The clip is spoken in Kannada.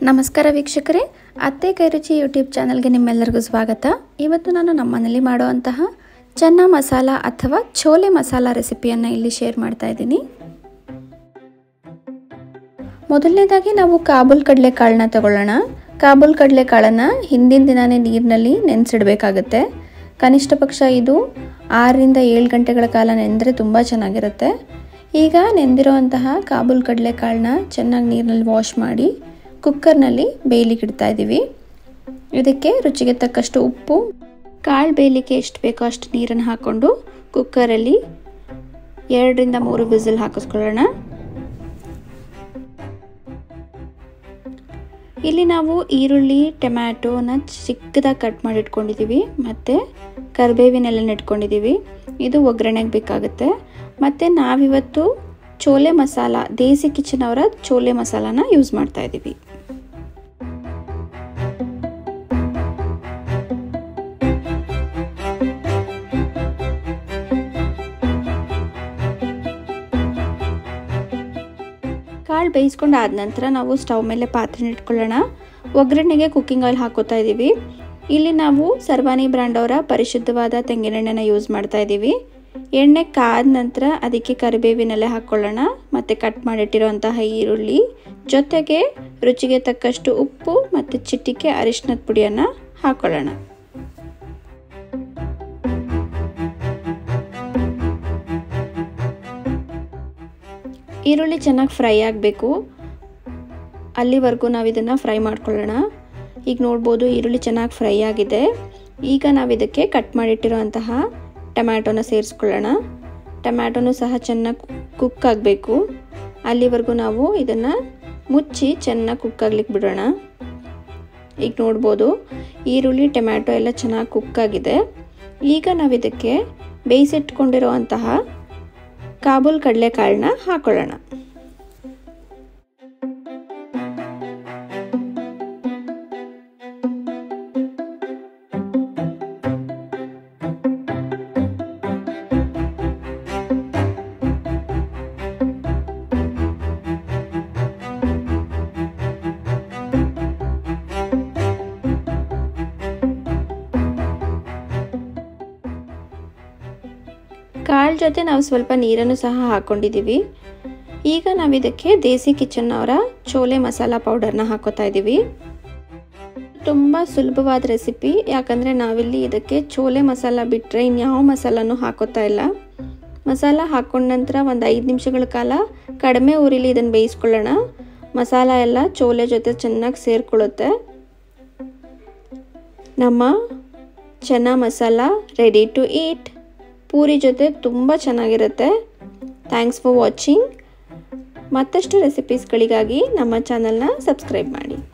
ನಮಸ್ಕಾರ ವೀಕ್ಷಕರೇ ಅತ್ತೆ ಕೈರುಚಿ ಯೂಟ್ಯೂಬ್ ಚಾನಲ್ಗೆ ನಿಮ್ಮೆಲ್ಲರಿಗೂ ಸ್ವಾಗತ ಇವತ್ತು ನಾನು ನಮ್ಮನೇಲಿ ಮಾಡುವಂತಹ ಚೆನ್ನ ಮಸಾಲ ಅಥವಾ ಛೋಲೆ ಮಸಾಲ ರೆಸಿಪಿಯನ್ನು ಇಲ್ಲಿ ಶೇರ್ ಮಾಡ್ತಾ ಇದ್ದೀನಿ ಮೊದಲನೇದಾಗಿ ನಾವು ಕಾಬೂಲ್ ಕಡಲೆಕಾಳನ್ನ ತಗೊಳ್ಳೋಣ ಕಾಬೂಲ್ ಕಡಲೆಕಾಳನ್ನು ಹಿಂದಿನ ದಿನವೇ ನೀರಿನಲ್ಲಿ ನೆನೆಸಿಡಬೇಕಾಗತ್ತೆ ಕನಿಷ್ಠ ಪಕ್ಷ ಇದು ಆರರಿಂದ ಏಳು ಗಂಟೆಗಳ ಕಾಲ ನೆಂದರೆ ತುಂಬ ಚೆನ್ನಾಗಿರುತ್ತೆ ಈಗ ನೆಂದಿರುವಂತಹ ಕಾಬೂಲ್ ಕಡಲೆಕಾಳನ್ನ ಚೆನ್ನಾಗಿ ನೀರಿನಲ್ಲಿ ವಾಶ್ ಮಾಡಿ ಕುಕ್ಕರ್ನಲ್ಲಿ ಬೇಯಲಿಕ್ಕೆ ಇಡ್ತಾ ಇದ್ದೀವಿ ಇದಕ್ಕೆ ರುಚಿಗೆ ತಕ್ಕಷ್ಟು ಉಪ್ಪು ಕಾಳು ಬೇಯಲಿಕ್ಕೆ ಎಷ್ಟು ಬೇಕೋ ಅಷ್ಟು ನೀರನ್ನು ಹಾಕ್ಕೊಂಡು ಕುಕ್ಕರಲ್ಲಿ ಎರಡರಿಂದ ಮೂರು ವಿಸಿಲ್ ಹಾಕಿಸ್ಕೊಳ್ಳೋಣ ಇಲ್ಲಿ ನಾವು ಈರುಳ್ಳಿ ಟೊಮ್ಯಾಟೋನ ಚಿಕ್ಕದಾಗಿ ಕಟ್ ಮಾಡಿ ಇಟ್ಕೊಂಡಿದ್ದೀವಿ ಮತ್ತು ಕರಿಬೇವಿನೆಲ್ಲ ಇಟ್ಕೊಂಡಿದ್ದೀವಿ ಇದು ಒಗ್ಗರಣೆಗೆ ಬೇಕಾಗುತ್ತೆ ಮತ್ತು ನಾವಿವತ್ತು ಚೋಲೆ ಮಸಾಲ ದೇಸಿ ಕಿಚನ್ ಅವರ ಚೋಲೆ ಮಸಾಲಾನ ಯೂಸ್ ಮಾಡ್ತಾ ಇದ್ದೀವಿ ಕಾಳು ಬೇಯಿಸ್ಕೊಂಡು ಆದ ನಂತರ ನಾವು ಸ್ಟವ್ ಮೇಲೆ ಪಾತ್ರೆನ ಇಟ್ಕೊಳ್ಳೋಣ ಒಗ್ಗರಣೆಗೆ ಕುಕ್ಕಿಂಗ್ ಆಯಿಲ್ ಹಾಕೋತಾ ಇದ್ದೀವಿ ಇಲ್ಲಿ ನಾವು ಸರ್ವಾನಿ ಬ್ರ್ಯಾಂಡ್ ಅವರ ಪರಿಶುದ್ಧವಾದ ತೆಂಗಿನೆಣ್ಣೆನ ಯೂಸ್ ಮಾಡ್ತಾ ಇದ್ದೀವಿ ಎಣ್ಣೆ ಕಾದ ನಂತರ ಅದಕ್ಕೆ ಕರಿಬೇವಿನೆಲೆ ಹಾಕ್ಕೊಳ್ಳೋಣ ಮತ್ತು ಕಟ್ ಮಾಡಿಟ್ಟಿರುವಂತಹ ಈರುಳ್ಳಿ ಜೊತೆಗೆ ರುಚಿಗೆ ತಕ್ಕಷ್ಟು ಉಪ್ಪು ಮತ್ತು ಚಿಟಿಕೆ ಅರಿಶಿನದ ಪುಡಿಯನ್ನು ಹಾಕ್ಕೊಳ್ಳೋಣ ಈರುಳ್ಳಿ ಚೆನ್ನಾಗಿ ಫ್ರೈ ಆಗಬೇಕು ಅಲ್ಲಿವರೆಗೂ ನಾವು ಇದನ್ನು ಫ್ರೈ ಮಾಡ್ಕೊಳ್ಳೋಣ ಈಗ ನೋಡ್ಬೋದು ಈರುಳ್ಳಿ ಚೆನ್ನಾಗಿ ಫ್ರೈ ಆಗಿದೆ ಈಗ ನಾವು ಇದಕ್ಕೆ ಕಟ್ ಮಾಡಿಟ್ಟಿರುವಂತಹ ಟೊಮ್ಯಾಟೊನ ಸೇರಿಸ್ಕೊಳ್ಳೋಣ ಟೊಮ್ಯಾಟೊನು ಸಹ ಚೆನ್ನಾಗಿ ಕುಕ್ ಆಗಬೇಕು ಅಲ್ಲಿವರೆಗೂ ನಾವು ಇದನ್ನು ಮುಚ್ಚಿ ಚೆನ್ನಾಗಿ ಕುಕ್ ಆಗ್ಲಿಕ್ಕೆ ಬಿಡೋಣ ಈಗ ನೋಡ್ಬೋದು ಈರುಳ್ಳಿ ಟೊಮ್ಯಾಟೊ ಎಲ್ಲ ಚೆನ್ನಾಗಿ ಕುಕ್ ಆಗಿದೆ ಈಗ ನಾವು ಇದಕ್ಕೆ ಬೇಯಿಸಿಟ್ಕೊಂಡಿರುವಂತಹ ಕಾಬೂಲ್ ಕಡಲೆಕಾಳನ್ನ ಹಾಕೊಳ್ಳೋಣ ಕಾಳು ಜೊತೆ ನಾವು ಸ್ವಲ್ಪ ನೀರನ್ನು ಸಹ ಹಾಕ್ಕೊಂಡಿದ್ದೀವಿ ಈಗ ನಾವು ಇದಕ್ಕೆ ದೇಸಿ ಕಿಚನ್ ಅವರ ಚೋಲೆ ಮಸಾಲ ಪೌಡರ್ನ ಹಾಕೋತಾ ಇದ್ದೀವಿ ತುಂಬ ಸುಲಭವಾದ ರೆಸಿಪಿ ಯಾಕಂದರೆ ನಾವಿಲ್ಲಿ ಇದಕ್ಕೆ ಚೋಲೆ ಮಸಾಲ ಬಿಟ್ಟರೆ ಇನ್ಯಾವ ಮಸಾಲನೂ ಹಾಕೋತಾ ಇಲ್ಲ ಮಸಾಲ ಹಾಕೊಂಡ ನಂತರ ಒಂದು ಐದು ನಿಮಿಷಗಳ ಕಾಲ ಕಡಿಮೆ ಉರಿಲಿ ಇದನ್ನು ಬೇಯಿಸ್ಕೊಳ್ಳೋಣ ಮಸಾಲ ಎಲ್ಲ ಚೋಲೆ ಜೊತೆ ಚೆನ್ನಾಗಿ ಸೇರಿಕೊಳ್ಳುತ್ತೆ ನಮ್ಮ chana masala ready to eat puri ಜೊತೆ ತುಂಬ ಚೆನ್ನಾಗಿರುತ್ತೆ ಥ್ಯಾಂಕ್ಸ್ ಫಾರ್ ವಾಚಿಂಗ್ ಮತ್ತಷ್ಟು ರೆಸಿಪೀಸ್ಗಳಿಗಾಗಿ ನಮ್ಮ ಚಾನಲ್ನ ಸಬ್ಸ್ಕ್ರೈಬ್ ಮಾಡಿ